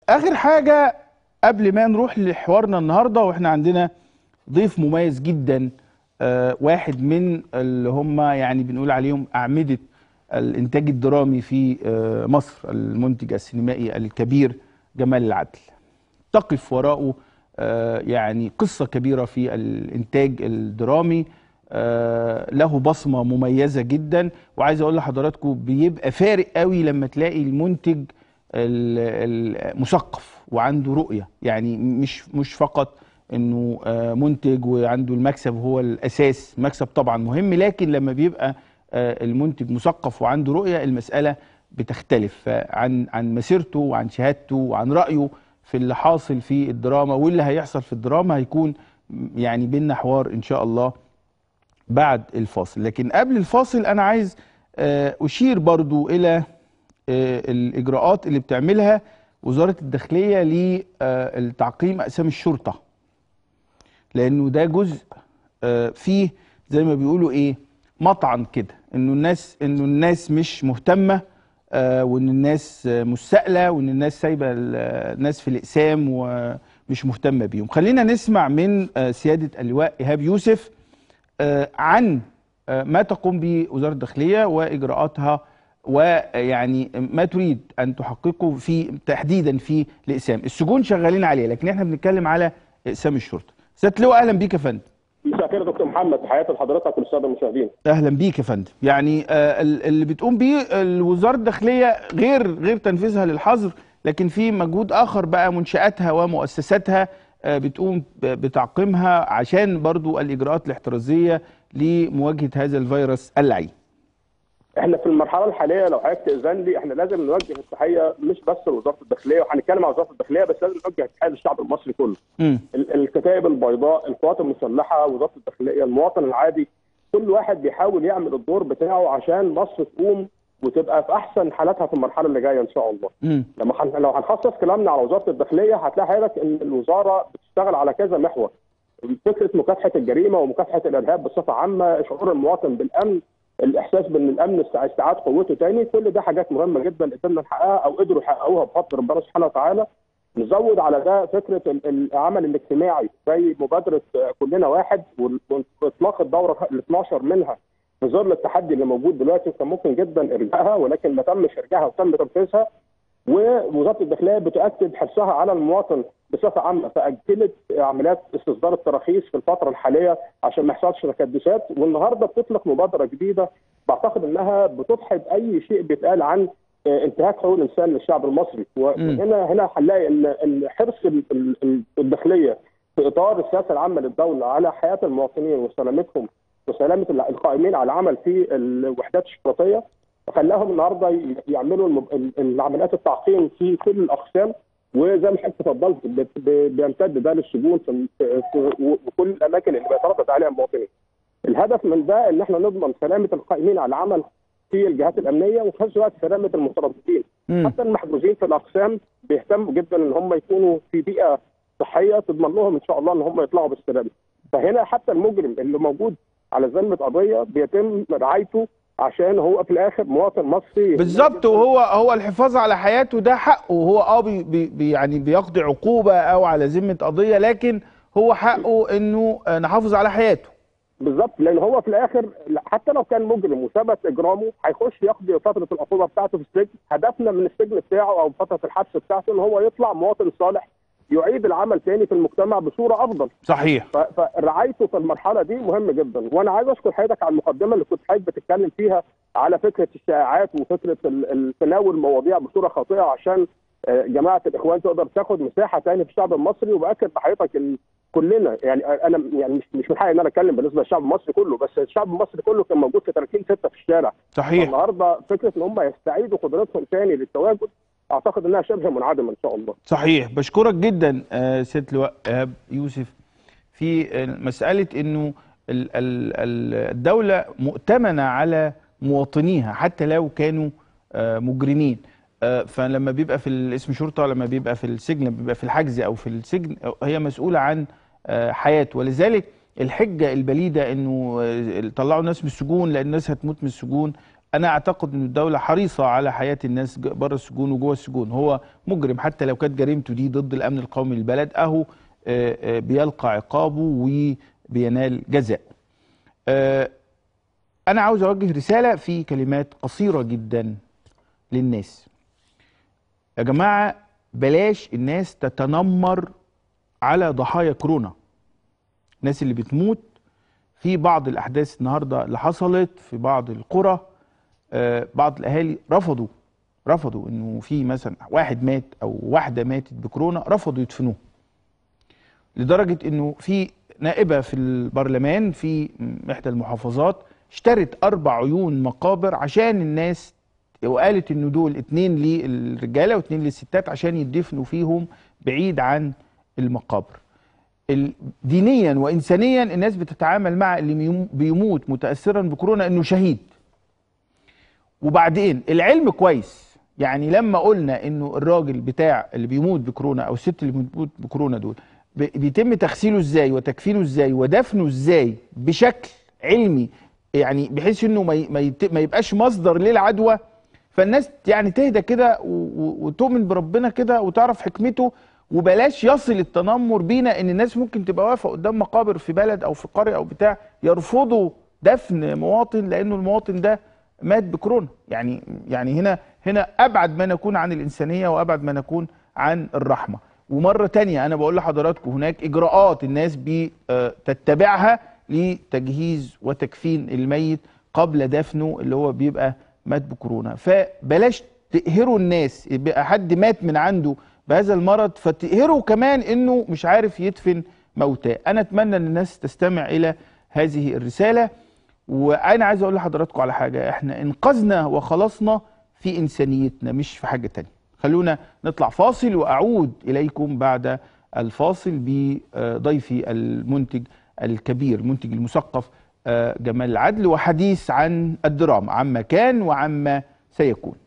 اخر حاجه قبل ما نروح لحوارنا النهارده واحنا عندنا ضيف مميز جدا آه، واحد من اللي هم يعني بنقول عليهم اعمده الانتاج الدرامي في آه، مصر المنتج السينمائي الكبير جمال العدل تقف وراءه آه، يعني قصه كبيره في الانتاج الدرامي آه، له بصمه مميزه جدا وعايز اقول لحضراتكم بيبقى فارق قوي لما تلاقي المنتج ال- المثقف وعنده رؤيه يعني مش مش فقط انه آه، منتج وعنده المكسب هو الاساس مكسب طبعا مهم لكن لما بيبقى آه، المنتج مثقف وعنده رؤيه المساله بتختلف عن عن مسيرته وعن شهادته وعن رايه في اللي حاصل في الدراما واللي هيحصل في الدراما هيكون يعني بينا حوار ان شاء الله بعد الفاصل لكن قبل الفاصل انا عايز آه، اشير برضو الى آه، الاجراءات اللي بتعملها وزاره الداخليه لتعقيم اقسام الشرطه لانه ده جزء آه، فيه زي ما بيقولوا ايه مطعن كده انه الناس انه الناس مش مهتمه آه، وان الناس آه، مستقله وان الناس سايبه ال- الناس في الاقسام ومش مهتمه بيهم خلينا نسمع من آه، سياده اللواء ايهاب يوسف آه، عن آه، ما تقوم به وزاره الداخليه واجراءاتها ويعني ما تريد ان تحققه في تحديدا في الاقسام السجون شغالين عليه لكن احنا بنتكلم على اقسام الشرطه سياده اللواء اهلا بيك يا فندم مساء الخير يا دكتور محمد تحياتي لحضرتك وللساده المشاهدين اهلا بيك يا فندم يعني آه، ال- اللي بتقوم بيه وزاره الداخليه غير غير تنفيذها للحظر لكن في مجهود اخر بقى منشاتها ومؤسساتها آه، بتقوم ب- بتعقيمها عشان برضو الاجراءات الاحترازيه لمواجهه هذا الفيروس اللعين احنا في المرحله الحاليه لو حضرتك تاذن لي احنا لازم نوجه التحيه مش بس لوزاره الداخليه وهنتكلم عن وزاره الداخليه بس لازم نوجه التحيه للشعب المصري كله امم ال- الكتائب البيضاء القوات المسلحه وزاره الداخليه المواطن العادي كل واحد بيحاول يعمل الدور بتاعه عشان مصر تقوم وتبقى في احسن حالاتها في المرحله اللي جايه ان شاء الله امم لما حن... لو هنخصص كلامنا على وزاره الداخليه هتلاقي حضرتك ان الوزاره بتشتغل على كذا محور فكره مكافحه الجريمه ومكافحه الارهاب بصفه عامه شعور المواطن بالامن الاحساس بان الامن استع- استعاد قوته تاني كل ده حاجات مهمه جدا قدرنا نحققها او قدروا يحققوها بفضل ربنا سبحانه وتعالى نزود على ده فكره ال- العمل الاجتماعي زي مبادره آه، كلنا واحد وال- واطلاق الدوره ال 12 منها في ظل التحدي اللي موجود دلوقتي كان ممكن جدا ارجاعها ولكن ما تمش ارجاعها وتم تنفيذها ووزاره الداخليه بتؤكد حرصها على المواطن بصفه عامه فاجلت عمليات استصدار التراخيص في الفتره الحاليه عشان ما يحصلش تكدسات والنهارده بتطلق مبادره جديده بعتقد انها بتضحي باي شيء بيتقال عن آه، انتهاك حقوق الانسان للشعب المصري وهنا هنا هنلاقي ان ان حرص ال- ال- ال- الداخليه في اطار السياسه العامه للدوله على حياه المواطنين وسلامتهم وسلامه القائمين على العمل في الوحدات الشرطيه خلاهم النهارده ي- يعملوا المب... ال- العمليات التعقيم في كل الاقسام وزي ما حضرتك اتفضلت بت- ب- بيمتد ده للسجون في في- في- وكل الاماكن اللي بيتردد عليها المواطنين. الهدف من ده ان احنا نضمن سلامه القائمين على العمل في الجهات الامنيه وفي نفس الوقت سلامه المترددين. امم حتى المحجوزين في الاقسام بيهتموا جدا ان هم يكونوا في بيئه صحيه تضمن لهم ان شاء الله ان هم يطلعوا بالسلامه. فهنا حتى المجرم اللي موجود على ذمه قضيه بيتم رعايته عشان هو في الاخر مواطن مصري بالظبط وهو هو الحفاظ على حياته ده حقه هو اه بي بي يعني بيقضي عقوبه او على ذمه قضيه لكن هو حقه انه آه، نحافظ على حياته بالظبط لان هو في الاخر حتى لو كان مجرم وثبت اجرامه هيخش يقضي فتره العقوبه بتاعته في السجن هدفنا من السجن بتاعه او فتره الحبس بتاعته ان هو يطلع مواطن صالح يعيد العمل تاني في المجتمع بصوره افضل صحيح ف- فرعايته في المرحله دي مهم جدا وانا عايز اشكر حضرتك على المقدمه اللي كنت حضرتك بتتكلم فيها على فكره الشائعات وفكره ال- ال- تناول المواضيع بصوره خاطئه عشان آه، جماعه الاخوان تقدر تاخد مساحه تاني في الشعب المصري وباكد لحضرتك ان كلنا يعني انا يعني مش مش من حقي ان انا اتكلم بالنسبه للشعب المصري كله بس الشعب المصري كله كان موجود في 30 6 في الشارع صحيح النهارده فكره ان هم يستعيدوا قدرتهم تاني للتواجد اعتقد انها شبه منعدمه ان شاء الله صحيح بشكرك جدا آه، سياده اللواء ايهاب يوسف في آه، مساله انه ال- ال- ال- الدوله مؤتمنه على مواطنيها حتى لو كانوا آه، مجرمين آه، فلما بيبقى في الاسم شرطه لما بيبقى في السجن لما بيبقى في الحجز او في السجن هي مسؤوله عن آه، حياته ولذلك الحجه البليده انه آه، طلعوا الناس من السجون لان الناس هتموت من السجون انا اعتقد ان الدوله حريصه على حياه الناس ج- بره السجون وجوه السجون هو مجرم حتى لو كانت جريمته دي ضد الامن القومي للبلد اهو آه، آه، بيلقى عقابه وبينال جزاء آه، انا عاوز اوجه رساله في كلمات قصيره جدا للناس يا جماعه بلاش الناس تتنمر على ضحايا كورونا الناس اللي بتموت في بعض الاحداث النهارده اللي حصلت في بعض القرى آه، بعض الاهالي رفضوا رفضوا انه في مثلا واحد مات او واحده ماتت بكورونا رفضوا يدفنوه لدرجه انه في نائبه في البرلمان في احدى المحافظات اشترت اربع عيون مقابر عشان الناس وقالت انه دول اتنين للرجاله واتنين للستات عشان يدفنوا فيهم بعيد عن المقابر ال- دينيا وانسانيا الناس بتتعامل مع اللي بيمو- بيموت متاثرا بكورونا انه شهيد وبعدين العلم كويس يعني لما قلنا انه الراجل بتاع اللي بيموت بكورونا او الست اللي بتموت بكورونا دول ب- بيتم تغسيله ازاي وتكفينه ازاي ودفنه ازاي بشكل علمي يعني بحيث انه ما ي- ما, يت- ما يبقاش مصدر للعدوى فالناس يعني تهدى كده و- و- وتؤمن بربنا كده وتعرف حكمته وبلاش يصل التنمر بينا ان الناس ممكن تبقى واقفه قدام مقابر في بلد او في قريه او بتاع يرفضوا دفن مواطن لانه المواطن ده مات بكورونا يعني يعني هنا هنا ابعد ما نكون عن الانسانيه وابعد ما نكون عن الرحمه ومره تانية انا بقول لحضراتكم هناك اجراءات الناس بتتبعها لتجهيز وتكفين الميت قبل دفنه اللي هو بيبقى مات بكورونا فبلاش تقهروا الناس يبقى حد مات من عنده بهذا المرض فتقهروا كمان انه مش عارف يدفن موتاه انا اتمنى ان الناس تستمع الى هذه الرساله وانا عايز اقول لحضراتكم على حاجه احنا انقذنا وخلصنا في انسانيتنا مش في حاجه تانية خلونا نطلع فاصل واعود اليكم بعد الفاصل بضيفي المنتج الكبير المنتج المثقف آه، جمال العدل وحديث عن الدراما عما كان وعما سيكون